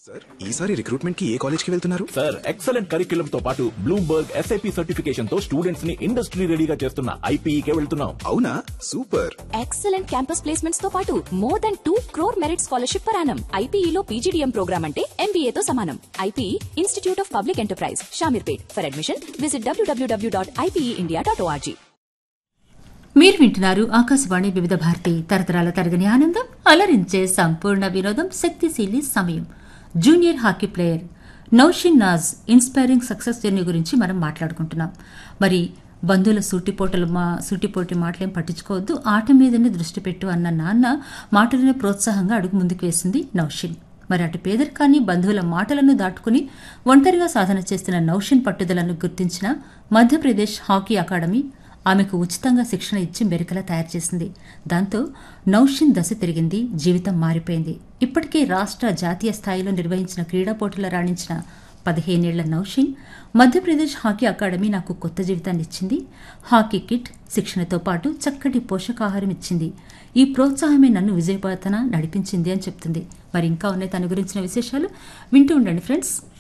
sir ఈసారి recruitment కి ఏ college కి వెళ్తున్నారు సార్ ఎక్సలెంట్ కరికులం తో పాటు బ్లూంబర్గ్ ఎస్ఐపి సర్టిఫికేషన్ తో స్టూడెంట్స్ ని ఇండస్ట్రీ రెడీగా చేస్తున్న ఐపీఈకే వెళ్తున్నాం అవునా సూపర్ ఎక్సలెంట్ క్యాంపస్ ప్లేస్మెంట్స్ తో పాటు more than two crore merit scholarship per annum ఐపీఈలో పీజీడీఎం ప్రోగ్రామ్ అంటే ఎంబీఏ తో సమానం IPE institute of public enterprise Shamirpet for admission visit WWW dot IPE dot ORG మీరు వింటున్నారు ఆకాశవాణి వివిధ భారతి తరతరాల తరగని ఆనందం అలరించే సంపూర్ణ వినోదం శక్తిశీలి సమయం junior hockey player Naushin Naz inspiring success journey గురించి మనం మాట్లాడుకుంటున్నాం మరి బంధువుల సూటిపోటలు మా సూటిపోటి మాటలేం పట్టించుకోవద్దు ఆట మీదనే దృష్టి పెట్టు అన్న నాన్న మాటలను ప్రోత్సాహంగా అడుగు ముందుకు వేసింది నౌషిన్ మరి అటు పేదరికాన్ని బంధువుల మాటలను దాటుకుని ఒంటరిగా సాధన చేస్తున్న నౌషిన్ పట్టుదలను గుర్తించిన మధ్యప్రదేశ్ హాకీ అకాడమీ ఆమెకు ఉచితంగా శిక్షణ ఇచ్చి మెరికలా తయారు చేసింది దాంతో నౌషిన్ దశ తిరిగింది జీవితం మారిపోయింది ఇప్పటికే రాష్ట్ర జాతీయ స్థాయిలో నిర్వహించిన క్రీడా పోటీలో రాణించిన పదిహేనేళ్ల నౌషిన్ మధ్యప్రదేశ్ హాకీ అకాడమీ నాకు కొత్త జీవితాన్ని ఇచ్చింది హాకీ కిట్ శిక్షణతో పాటు చక్కటి పోషకాహారం ఇచ్చింది ఈ ప్రోత్సాహమే నన్ను విజయపథన నడిపించింది అని చెప్తుంది మరి ఇంకా ఉన్నాయి తన గురించిన విశేషాలు వింటూ ఉండండి ఫ్రెండ్స్